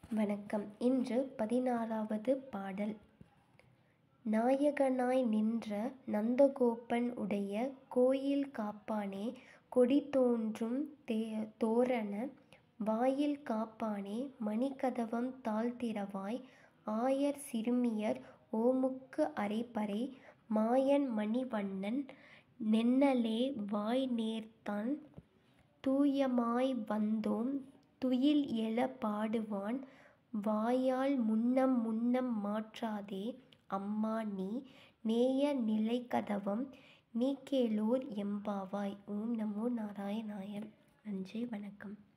வணக்கம் இன்று பதினாறாவது பாடல் நாயகனாய் நின்ற நந்தகோபன் உடைய கோயில் காப்பானே கொடி தோன்றும் தோரண வாயில் காப்பானே மணிக்கதவம் தாழ்த்திறவாய் ஆயர் சிறுமியர் ஓமுக்கு அறைபறை மாயன் மணிவண்ணன் நென்னலே வாய்நேர்ந்தான் தூயமாய் வந்தோம் துயில்எழப் பாடுவான் வாயால் முன்னம் முன்னம் மாற்றாதே அம்மா நீ நேய நிலைக்கதவம் நீக்கேலோர் எம்பாவாய் ஓம் நமோ நாராயணாய நன்றி வணக்கம்